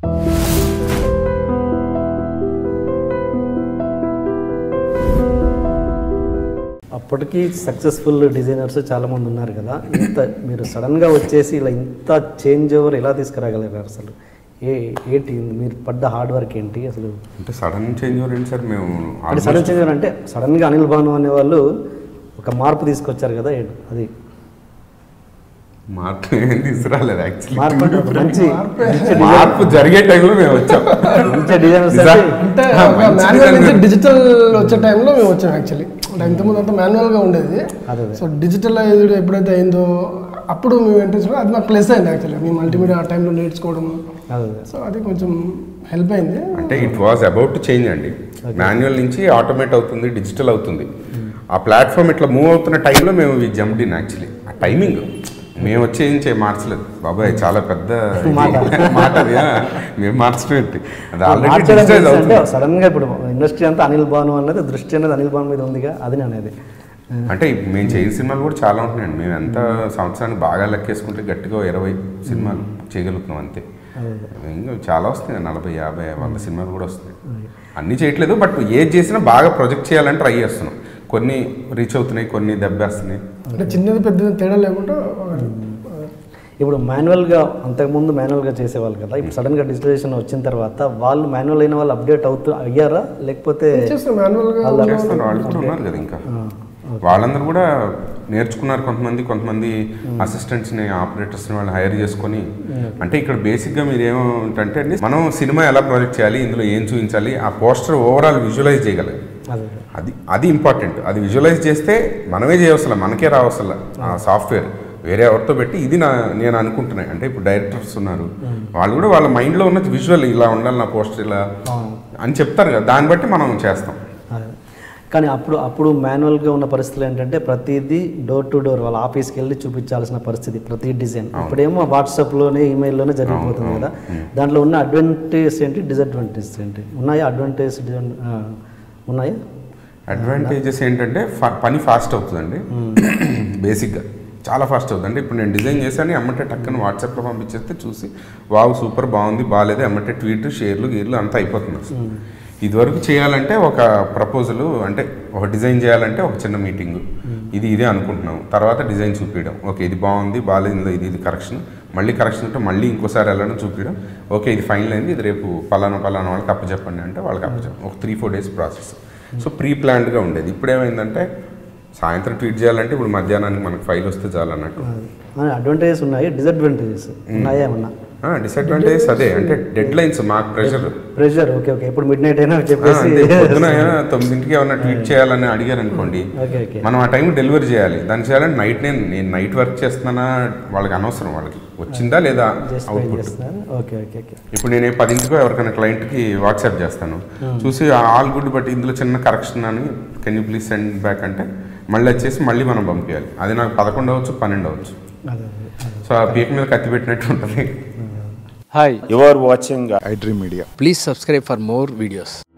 అప్పటికి successful designers చాలా మంది ఉన్నారు కదా ఇంత మీరు సడన్గా వచ్చేసి ఇలా ఇంత చేంజ్ ఓవర్ ఎలా తీసుకురాగలిగారు అసలు ఏ ఏంటి మీరు పడ్డ హార్డ్ వర్క్ ఏంటి అసలు అంటే సడన్ చేంజ్ ఓవర్ ఏంటి సార్ మేము అంటే సడన్ చేంజ్ ఓవర్ అంటే సడన్గా అనిల్ భాను అనే వాళ్ళు ఒక మార్పు తీసుకొచ్చారు కదా ఏ- అది మార్పు ఏం తీసుకురాలేదు యాక్చువల్లీ మార్పు అంటే ఒక మంచి మార్పు జరిగే టైంలో మేము వచ్చాం మంచి డిజైనర్స్ నిజా- అంటే ఆ, ఒక మంచి మాన్యువల్ నుంచి designer. డిజిటల్ వచ్చే టైంలో మేము వచ్చాం యాక్చువల్లీ అంటే ఇంతకుముందు అంతా మాన్యువల్ గా ఉండేది అదే అదే. సో డిజిటలైజ్డ్ ఎప్పుడైతే అయిందో అప్పుడు మేము ఎంట్రెన్స్ అది మాకు ప్లస్ అయింది యాక్చువల్లీ మేము మల్టీమీడియా ఆ టైంలో నేర్చుకోవడం అదే అదే. సో అది కొంచెం హెల్ప్ అయింది అంటే it was about to change అండి మాన్యువల్ నుంచి ఆటోమేట్ అవుతుంది డిజిటల్ అవుతుంది ఆ ప్లాట్ఫామ్ ఇట్లా మూవ్ అవుతున్న టైంలో మేము జంప్డ్ ఇన్ యాక్చువల్లీ ఆ టైమింగ్ మేము వచ్చి ఏం చేయ మార్చలేదు బాబాయ్ చాలా పెద్ద మాట. మాట అది, ఆ. మేము మార్చడం ఏంటి అది ఆల్రెడీ మార్చడం డిజిటైజ్ అంటే అవుతుంది సడన్ గా ఇప్పుడు ఇండస్ట్రీ అంతా అనిల్ భాను అనేది దృష్టి అనేది అనిల్ భాను మీద ఉందిగా అది నేను అనేది అంటే మేము చేసిన సినిమాలు కూడా చాలా ఉంటున్నాయండి మేము ఎంత సంవత్సరానికి బాగా లెక్కేసుకుంటే గట్టిగా ఓ ఇరవై సినిమాలు చేయగలుగుతున్నాం అంతే ఇంకా చాలా వస్తాయి నలభై యాభై వంద సినిమాలు కూడా వస్తాయి అన్నీ చేయట్లేదు బట్ ఏది చేసినా బాగా ప్రొజెక్ట్ చేయాలని ట్రై చేస్తున్నాం కొన్ని రీచ్ అవుతున్నాయి కొన్ని దెబ్బేస్తున్నాయి అంటే చిన్నది పెద్దది తేడా లేకుండా ఇప్పుడు మాన్యువల్గా అంతకుముందు మాన్యువల్గా చేసేవాళ్ళు కదా ఇప్పుడు సడన్గా డిజిటలైజేషన్ వచ్చిన తర్వాత వాళ్ళు మాన్యువల్ అయిన వాళ్ళు అప్డేట్ అవుతూ అయ్యారా లేకపోతే చేస్తాం మాన్యువల్ గా చేస్తారు వాళ్ళు కూడా ఉన్నారు కదా ఇంకా వాళ్ళందరూ కూడా నేర్చుకున్నారు కొంతమంది కొంతమంది అసిస్టెంట్స్ని ఆపరేటర్స్ని వాళ్ళు హైర్ చేసుకొని అంటే ఇక్కడ బేసిక్గా మీరు ఏమంటే అండి మనం సినిమా ఎలా ప్రాజెక్ట్ చేయాలి ఇందులో ఏం చూపించాలి ఆ పోస్టర్ ఓవరాల్ విజువలైజ్ చేయగలగాలి అదే అది అది ఇంపార్టెంట్ అది విజువలైజ్ చేస్తే మనమే చేయవసల మనకే రావసల ఆ సాఫ్ట్వేర్ వేరే ఎవరితో పెట్టి ఇది నా నేను అనుకుంటున్నాను అంటే ఇప్పుడు డైరెక్టర్స్ ఉన్నారు వాళ్ళు కూడా వాళ్ళ మైండ్లో ఉన్నది విజువల్ ఇలా ఉండాలి నా పోస్టర్ ఇలా అని చెప్తారు కదా దాన్ని బట్టి మనం చేస్తాం అదే. కానీ అప్పుడు అప్పుడు మాన్యువల్గా ఉన్న పరిస్థితులు ఏంటంటే ప్రతిదీ డోర్ టు డోర్ వాళ్ళ ఆఫీస్కి వెళ్ళి చూపించాల్సిన పరిస్థితి ప్రతి డిజైన్ ఇప్పుడేమో వాట్సాప్లోనే ఈమెయిల్లోనే జరిగిపోతుంది కదా దాంట్లో ఉన్న అడ్వాంటేజ్ ఏంటి డిసడ్వాంటేజ్ ఏంటి ఉన్నాయా అడ్వాంటేజ్ ఉన్నాయా అడ్వాంటేజెస్ ఏంటంటే ఫ- పని ఫాస్ట్ అవుతుందండి బేసిక్గా చాలా ఫాస్ట్ అవుతుంది ఇప్పుడు నేను డిజైన్ చేశాను ఎమ్మటే టక్కన వాట్సాప్లో పంపించేస్తే చూసి వావ్ సూపర్ బాగుంది బాగాలేదు ఎమ్మటే ట్వీట్ షేర్లు గీర్లు అంతా అయిపోతుంది అసలు ఇదివరకు చేయాలంటే ఒక ప్రపోజల్ అంటే ఒక డిజైన్ చేయాలంటే ఒక చిన్న మీటింగ్ ఇది ఇదే అనుకుంటున్నాం తర్వాత డిజైన్ చూపించడం ఓకే ఇది బాగుంది బాగాలేదు ఇందులో ఇది ఇది కరెక్షన్ మళ్ళీ కరెక్షన్ ఉంటే మళ్ళీ ఇంకోసారి వెళ్ళడం చూపించడం ఓకే ఇది ఫైనల్ అయింది ఇది రేపు పలానా పలానా వాళ్ళకి అప్పచెప్పండి అంటే వాళ్ళకి అప్పచెప్పండి ఒక three four days process so pre ప్లాన్డ్గా ఉండేది ఇప్పుడు ఏమైందంటే సాయంత్రం ట్వీట్ చేయాలంటే ఇప్పుడు మధ్యాహ్నానికి మనకు ఫైల్ వస్తే చాలు అన్నట్టు అడ్వాంటేజెస్ ఉన్నాయి డిసడ్వాంటేజెస్ ఉన్నాయా ఏమన్నా డిసడ్వాంటేజ్ అదే అంటే డెడ్ లైన్స్ మాకు ప్రెషర్ ప్రెషర్ ఓకే ఓకే ఇప్పుడు మిడ్ నైట్ అయినా చెప్పేసి పొద్దున తొమ్మిదింటికి ఏమన్నా ట్వీట్ చేయాలని అడిగారు అనుకోండి ఓకే ఓకే మనం ఆ టైం డెలివరీ చేయాలి దాన్ని చేయాలంటే నైట్ నేను నేను నైట్ వర్క్ చేస్తున్నానా వాళ్ళకి అనవసరం వాళ్ళకి వచ్చిందా లేదా జస్ట్ వెయిట్ అవుట్పుట్ చేస్తున్నారు ఓకే ఓకే ఓకే ఇప్పుడు నేను పదింటికో ఎవరికైనా క్లయింట్కి వాట్సాప్ చేస్తాను చూసి ఆల్ గుడ్ బట్ ఇందులో చిన్న కరెక్షన్ అని can you please send back అంటే మళ్ళీ వచ్చేసి మళ్ళీ మనం పంపించాలి అది నాకు పదకొండు అవ్వచ్చు పన్నెండు అవ్వచ్చు అదే అదే అదే. సో ఆ పీక్ మీద కత్తి పెట్టినట్టు ఉంటుంది Hi, You are watching iDream Media. please subscribe for more videos.